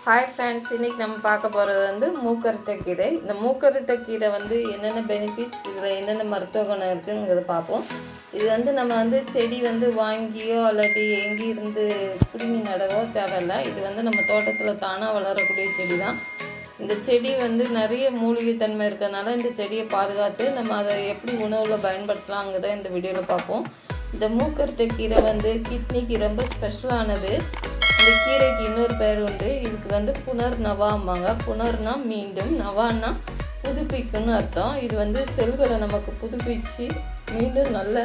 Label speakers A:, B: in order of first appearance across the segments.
A: hi friends இன்றைக்கி நம்ம பார்க்க போகிறது வந்து மூக்கரட்டை கீரை இந்த மூக்கரட்டை கீரை வந்து என்னென்ன பெனிஃபிட்ஸ் இதில் என்னென்ன மருத்துவ குணம் இருக்குங்கிறத பார்ப்போம் இது வந்து நம்ம வந்து செடி வந்து வாங்கியோ இல்லாட்டி எங்கேயிருந்து பிடுங்கி நடவோ தேவையில்ல இது வந்து நம்ம தோட்டத்தில் தானாக வளரக்கூடிய செடி தான் இந்த செடி வந்து நிறைய மூலிகை தன்மை இருக்கிறதுனால இந்த செடியை பாதுகாத்து நம்ம அதை எப்படி உணவில் பயன்படுத்தலாங்கிறத இந்த வீடியோவில் பார்ப்போம் இந்த மூக்கரட்டை கீரை வந்து கிட்னிக்கு ரொம்ப ஸ்பெஷலானது இந்த கீரைக்கு இன்னொரு பேர் உண்டு இதுக்கு வந்து புனர் நவாம்பாங்க புனர்னா மீண்டும் நவான்னா புதுப்பிக்கும்னு அர்த்தம் இது வந்து செல்களை நமக்கு புதுப்பிச்சு மீண்டும் நல்ல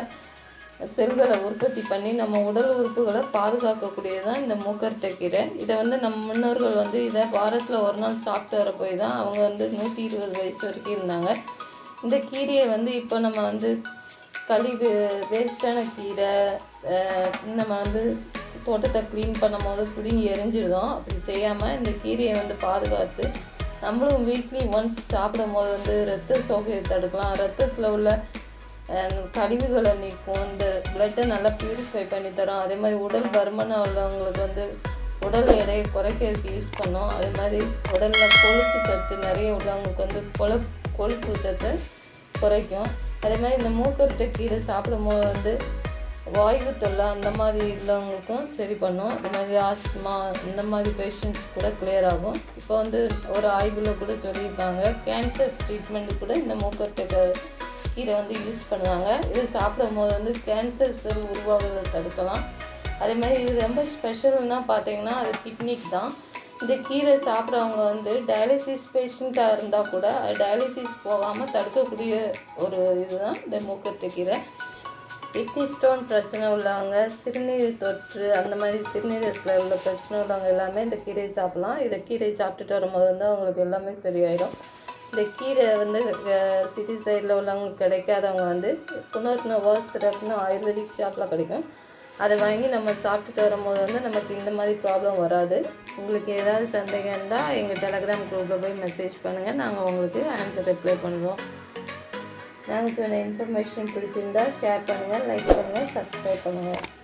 A: செல்களை உற்பத்தி பண்ணி நம்ம உடல் உறுப்புகளை பாதுகாக்கக்கூடியதான் இந்த மூக்கரட்டை கீரை இதை வந்து நம்ம முன்னோர்கள் வந்து இதை வாரத்தில் ஒரு நாள் சாப்பிட்டு வர போய் தான் அவங்க வந்து நூற்றி இருபது வயசு வரைக்கும் இருந்தாங்க இந்த கீரையை வந்து இப்போ நம்ம வந்து கழிவு வேஸ்டான கீரை அஹ் நம்ம வந்து தோட்டத்தை க்ளீன் பண்ணும் போது பிடுங்கி எரிஞ்சிடுதோம் அப்படி செய்யாமல் இந்த கீரையை வந்து பாதுகாத்து நம்மளும் வீக்லி ஒன்ஸ் சாப்பிடும் போது வந்து ரத்த சோகையை தடுக்கலாம் ரத்தத்தில் உள்ள அஹ், கழிவுகளை நீக்கும் இந்த பிளட்டை நல்லா ப்யூரிஃபை பண்ணி தரும் அதே மாதிரி உடல் பருமனாக உள்ளவங்களுக்கு வந்து உடல் எடையை குறைக்கிறதுக்கு யூஸ் பண்ணோம் அதே மாதிரி உடலில் கொழுப்பு சத்து நிறைய உள்ளவங்களுக்கு வந்து கொழு கொழுப்பு சத்தை குறைக்கும் அதே மாதிரி இந்த மூக்கரட்டை கீரை சாப்பிடும் போது வந்து வாயு தொல்லை அந்த மாதிரி உள்ளவங்களுக்கும் சரி பண்ணும் அது மாதிரி ஆஸ்மா இந்த மாதிரி பேஷண்ட்ஸ் கூட clear ஆகும் இப்போ வந்து ஒரு ஆய்வில் கூட சொல்லியிருக்காங்க கேன்சர் ட்ரீட்மெண்ட் கூட இந்த மூக்கரட்டை க- கீரை வந்து யூஸ் பண்ணுவாங்க இது சாப்பிடும் போது வந்து கேன்சர் செல் உருவாகுறதை தடுக்கலாம் அதே மாதிரி இது ரொம்ப ஸ்பெஷல்னா பார்த்தீங்கன்னா அது கிட்னிக் தான் இந்த கீரை சாப்பிட்றவங்க வந்து டயாலிசிஸ் பேஷண்ட்டாக இருந்தால் கூட டயாலிசிஸ் போகாமல் தடுக்கக்கூடிய ஒரு இதுதான் இந்த மூக்கத்தை கீரை கிட்னி ஸ்டோன் பிரச்சனை உள்ளவங்க சிறுநீர் தொற்று அந்த மாதிரி சிறுநீரகத்தில் உள்ள பிரச்சனை உள்ளவங்க எல்லாமே இந்த கீரையை சாப்பிட்லாம் இதை கீரை சாப்பிட்டுட்டு வரும்போது வந்து அவங்களுக்கு எல்லாமே சரியாயிடும் இந்த கீரை வந்து சிட்டி சைடில் உள்ளவங்களுக்கு கிடைக்காதவங்க வந்து புனர்நவா சிரப்னு ஆயுர்வேதிக் ஷாப்பில் கிடைக்கும் அதை வாங்கி நம்ம சாப்பிட்டுட்டு வரும்போது வந்து நமக்கு இந்த மாதிரி ப்ராப்ளம் வராது உங்களுக்கு ஏதாவது சந்தேகம் இருந்தால் எங்கள் டெலகிராம் குரூப்பில் போய் மெசேஜ் பண்ணுங்கள் நாங்கள் உங்களுக்கு ஆன்சர் ரிப்ளை பண்ணுவோம் நாங்கள் சொன்ன இன்ஃபர்மேஷன் பிடிச்சிருந்தா ஷேர் பண்ணுங்கள் லைக் பண்ணுங்கள் சப்ஸ்கிரைப் பண்ணுங்கள்